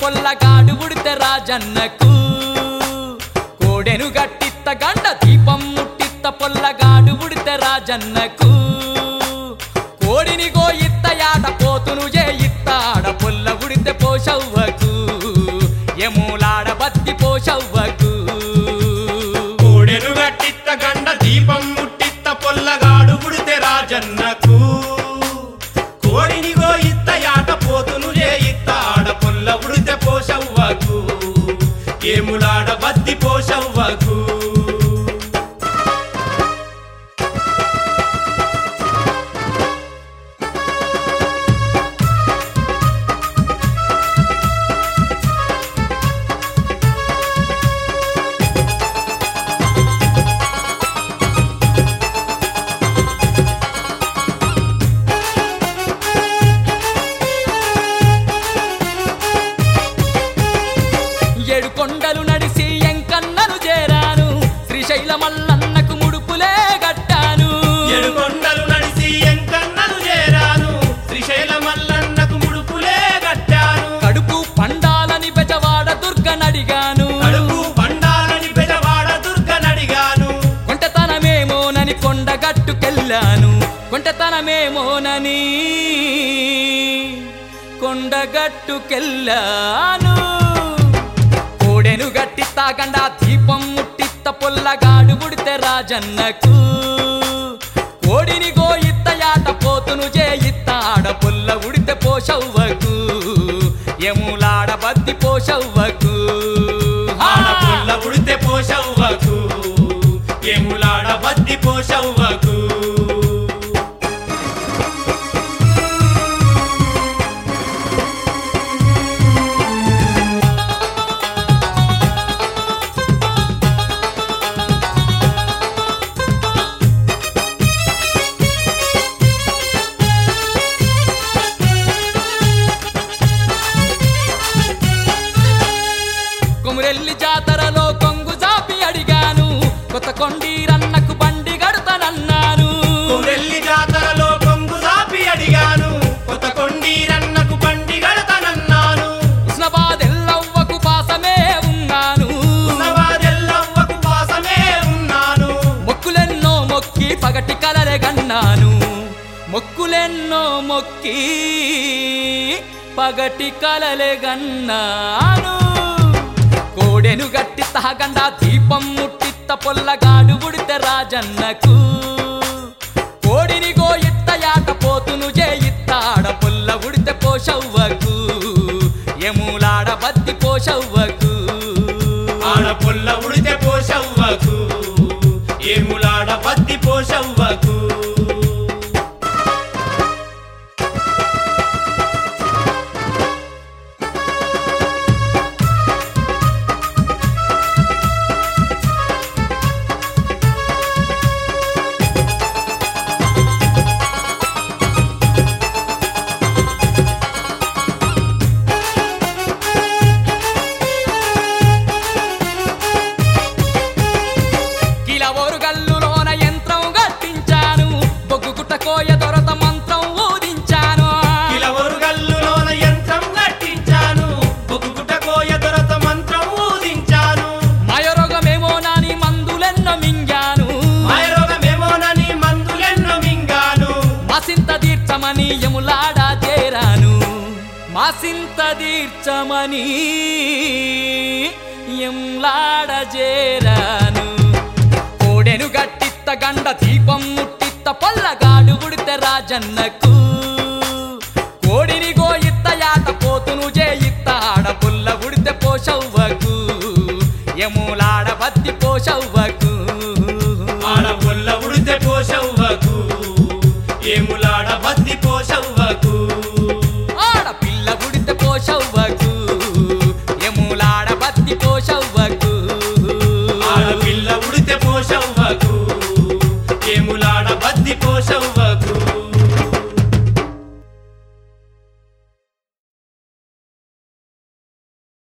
పొల్లగాడు ఉడితే రాజన్నకు కోడెను గట్టిత్త గండ దీపం ముట్టిత్త పొల్లగాడు ఉడితే రాజన్నకు కోడిని గోయిత్త యాట పోతును ఏ ఇత్త ఆడ పొల్ల ఉడితే పోషవ్వకు ఎములాడ బత్తి పోషవ్వకు కోడెను గట్టిత్త గండ దీపం ముట్టిత్త పొల్లగాడు పుడితే రాజన్నకు కోడిని గోయిత్త యాట పోతును ఏ ఇత్త ఆడ పొల్ల పుడితే పోషవ్వకు ఏములాడ బద్ది పోషవ్వకు ఏడు కొండలు నడిసి ఎంకన్నను చేరాను శ్రీశైల మల్లన్నకు ముడుపులే గట్టాను ఏడుకొండలు నడిసి ఎంకన్నలు చేరాను శ్రీశైల మల్లన్నకు ముడుపులే కట్టాను కడుపు పండాలని బెజవాడ దుర్గనడిగాను కడుపు బండాలని పెదవాడ దుర్గనడిగాను కొంటతనమేమోనని కొండగట్టుకెళ్ళాను కొంటతనమేమోనని కొండగట్టుకెళ్ళాను కోడెను గట్టి తాగండా దీపం ముట్టిత్త పొల్లగాడు ఉడితే రాజన్నకు కోడిని గోయిత్త యాట పోతును చేయిత్త ఆడ పొల్ల ఉడితే పోషవ్వకు ఎములాడ బద్ది పోషవ్వకు ఆడ పుల్ల పుడితే పోషవ్వకు ఏములాడ బద్ది పోషవ్వకు కొమురెల్లి జాతరలో కొంగు జాపి అడిగాను కొత్త కొండీరన్నకు బండి గడతానన్నాను కొరెల్లి జాతరలో కొంగు సాపి అడిగాను కొత్త కొండీరన్నకు బండి గడతనన్నాను ఉస్నాబాద్ ఎల్లవ్వకు పాసమే ఉన్నాను ఉన్నవాదెల్లవ్వకు పాసమే ఉన్నాను మొక్కులెన్నో మొక్కి పగటి కలలే గన్నాను మొక్కులెన్నో మొక్కి పగటి కలలే గన్నాను కోడెను గట్టి తహగండా దీపం ముట్టిత్త పొల్లగాడు ఉడితే రాజన్నకు కోడిని గోయిత్త యాట పోతును చేయిత్త ఆడ పొల్ల ఉడితే పోషవ్వకు ఎములాడ బద్ది పోషవ్వకు ఆడ పుల్ల ఉడితే పోషవ్వకు ఏములాడ బద్ది పోషవ్వకు కిలవోరు గల్లులోన యంత్రం గట్టించాను బొగ్గు గుట్ట కోయ దొరత మంత్రం ఊదించాను కిలవరు గల్లులోన యంత్రం కట్టించాను బొగ్గుట కోయ దొరత మంత్రం ఊదించాను మాయరోగమేమో నాని మందులెన్నో మింగాను మాయరోగమేమోనని మందులెన్నో మింగాను మాసింత తీర్చమని యములాడా చేరాను మాసింత తీర్చమని ఎంలాడ చేరాను కోడెను గట్టిత్త గండ దీపం ముట్టిత్త పొల్లగాడు ఉడితే రాజన్నకు కోడిని గోయిత్త యాట పోతును చేయిత్త ఆడ పుల్ల ఉడితే పోషవ్వకు ఎములాడ బద్ది పోషవ్వకు ఆడ పుల్ల ఉడితే పోషవ్వకు ఏములాడ బద్ది పోషవ్వకు ఆడపిల్ల ఉడితే పోషవ్వకు ఎములాడ బద్ది పోషవ్వకు ఆడపిల్ల ఉడితే పోషవ్వకు ఏములాడ బద్ది పోషవ్వకు